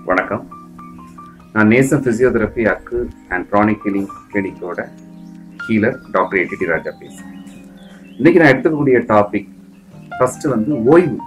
வணக்கம் நான் Nesam physiotherapy acu and chronic healing கிளினிக்கோட ஹீலர் டாக்டர் ஏடிடி ராஜா பேசுகிறேன் இன்னைக்கு நான் எடுத்துக்கக்கூடிய டாபிக் ஃபர்ஸ்ட் வந்து ஓய்வு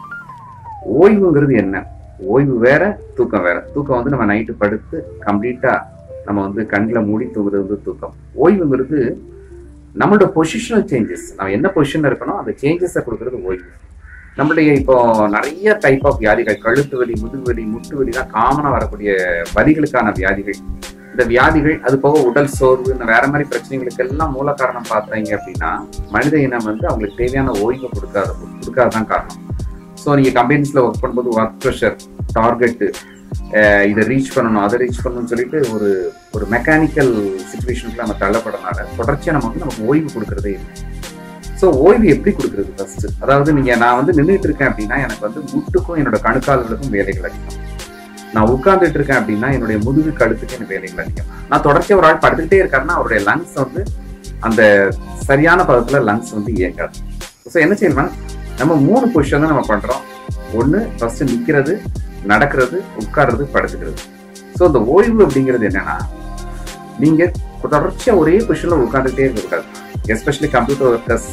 ஓய்வுங்கிறது என்ன ஓய்வு வேற தூக்கம் வேற தூக்கம் வந்து நம்ம நைட்டு படுத்து கம்ப்ளீட்டா நம்ம வந்து கண்ணில் மூடி தூங்குறது வந்து தூக்கம் ஓய்வுங்கிறது நம்மளோட பொசிஷனல் சேஞ்சஸ் நம்ம என்ன பொசிஷன்ல இருக்கணும் அந்த சேஞ்சஸை கொடுக்கறது ஓய்வு நம்மளுடைய இப்போ நிறைய டைப் ஆஃப் வியாதிகள் கழுத்து வலி முதுகு வலி முட்டு வலி தான் காமனாக வரக்கூடிய வலிகளுக்கான வியாதிகள் இந்த வியாதிகள் அது போக உடல் சோர்வு இந்த வேற மாதிரி பிரச்சனைகளுக்கு எல்லாம் மூல காரணம் பார்த்தீங்க அப்படின்னா மனித இனம் வந்து அவங்களுக்கு தேவையான ஓய்வு கொடுக்காத கொடுக்காததான் காரணம் ஸோ நீங்கள் கம்பெனிஸில் ஒர்க் பண்ணும்போது ஒர்க் ப்ரெஷர் டார்கெட்டு இதை ரீச் பண்ணணும் அதை ரீச் பண்ணணும்னு சொல்லிட்டு ஒரு ஒரு மெக்கானிக்கல் சுச்சுவேஷனுக்கு நம்ம தள்ளப்படுறதுனால தொடர்ச்சியாக நம்ம வந்து நமக்கு ஓய்வு கொடுக்கறதே இல்லை ஸோ ஓய்வு எப்படி கொடுக்குறது ஃபர்ஸ்ட் அதாவது நீங்க நான் வந்து நின்றுட்டு இருக்கேன் அப்படின்னா எனக்கு வந்து முட்டுக்கும் என்னோட கணுக்கால்களுக்கும் வேலைகள் அதிகம் நான் உட்கார்ந்துட்டு இருக்கேன் அப்படின்னா என்னுடைய முதுகு கழுத்துக்கு எனக்கு வேலைகள் அதிகம் நான் தொடர்ச்சியாக ஒரு ஆள் படுத்துக்கிட்டே இருக்காருன்னா அவருடைய லங்ஸ் வந்து அந்த சரியான பதத்துல லங்ஸ் வந்து இயங்காது ஸோ என்ன செய்யணும்னா நம்ம மூணு பொசிஷன் தான் நம்ம பண்றோம் ஒன்று ஃபர்ஸ்ட் நிற்கிறது நடக்கிறது உட்கார்றது படுத்துக்கிறது ஸோ இந்த ஓய்வு அப்படிங்கிறது என்னன்னா நீங்க தொடர்ச்சியா ஒரே பொசிஷன்ல உட்காந்துட்டே இருக்கக்கூடாது எஸ்பெஷலி கம்ப்யூட்டர் ஒர்க்கர்ஸ்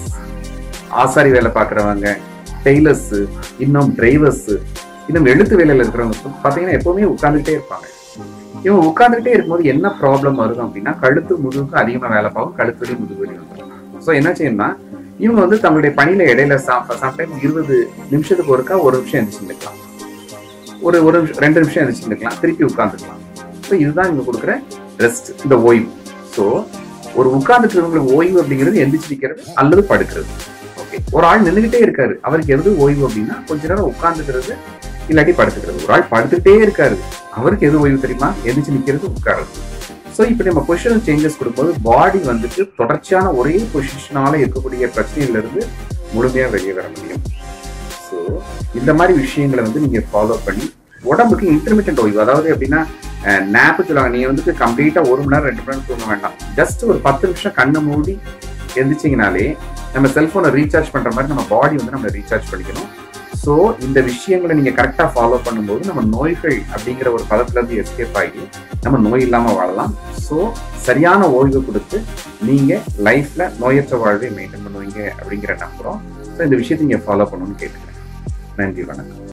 ஆசாரி வேலை பார்க்குறவங்க டெய்லர்ஸ் இன்னும் டிரைவர்ஸ் இன்னும் எழுத்து வேலையில் இருக்கிறவங்க பார்த்தீங்கன்னா எப்பவுமே உட்காந்துக்கிட்டே இருப்பாங்க இவங்க உட்காந்துக்கிட்டே இருக்கும்போது என்ன ப்ராப்ளம் வரும் அப்படின்னா கழுத்து முதுகுக்கு அதிகமாக வேலை பார்க்கும் கழுத்து வலி முதுகு வலி வந்துடும் ஸோ என்ன செய்யணும்னா இவங்க வந்து தங்களுடைய பணியில இடையில சம்டைம் இருபது நிமிஷத்துக்கு ஒருக்கா ஒரு நிமிஷம் எந்திரிச்சு நிற்கலாம் ஒரு ஒரு நிமிஷம் ரெண்டு நிமிஷம் எந்திரிச்சு நிற்கலாம் திருப்பி உட்காந்துக்கலாம் ஸோ இதுதான் இவங்க கொடுக்குற ரெஸ்ட் இந்த ஓய்வு ஸோ ஒரு உட்கார்ந்துட்டு இருக்கவங்களுக்கு ஓய்வு அப்படிங்கிறது எந்திரிச்சு நிற்கிறது அல்லது படுக்கிறது ஓகே ஒரு ஆள் நின்றுகிட்டே இருக்காரு அவருக்கு எது ஓய்வு அப்படின்னா கொஞ்ச நேரம் உட்கார்ந்துக்கிறது இல்லாட்டி படுத்துக்கிறது ஒரு ஆள் படுத்துட்டே இருக்காரு அவருக்கு எது ஓய்வு தெரியுமா எந்திரிச்சு நிற்கிறது உட்காருது ஸோ இப்போ நம்ம பொசிஷனல் சேஞ்சஸ் கொடுக்கும்போது பாடி வந்துட்டு தொடர்ச்சியான ஒரே பொசிஷனால இருக்கக்கூடிய பிரச்சனையில இருந்து முழுமையாக வெளியே வர முடியும் ஸோ இந்த மாதிரி விஷயங்களை வந்து நீங்க ஃபாலோ பண்ணி உடம்புக்கு இன்டர்மீடியன்ட் ஓய்வு அதாவது எப்படின்னா நேப்பு சொல்லுவாங்க நீ வந்துட்டு கம்ப்ளீட்டா ஒரு மணி நேரம் ரெண்டு மணி நேரம் தூங்க வேண்டாம் ஜஸ்ட் ஒரு பத்து நிமிஷம் கண்ணை மூடி எந்திரிச்சிங்கனாலே நம்ம செல்போனை ரீசார்ஜ் பண்ற மாதிரி நம்ம பாடி வந்து நம்ம ரீசார்ஜ் பண்ணிக்கணும் ஸோ இந்த விஷயங்களை நீங்க கரெக்டா ஃபாலோ பண்ணும்போது நம்ம நோய்கள் அப்படிங்கிற ஒரு பதத்துல இருந்து எஸ்கேப் ஆகி நம்ம நோய் இல்லாம வாழலாம் ஸோ சரியான ஓய்வு கொடுத்து நீங்க லைஃப்ல நோயற்ற வாழ்வை மெயின்டைன் பண்ணுவீங்க அப்படிங்கிற நம்புறோம் ஸோ இந்த விஷயத்தை நீங்க ஃபாலோ பண்ணணும்னு கேட்டுக்கிறேன் நன்றி வணக்கம்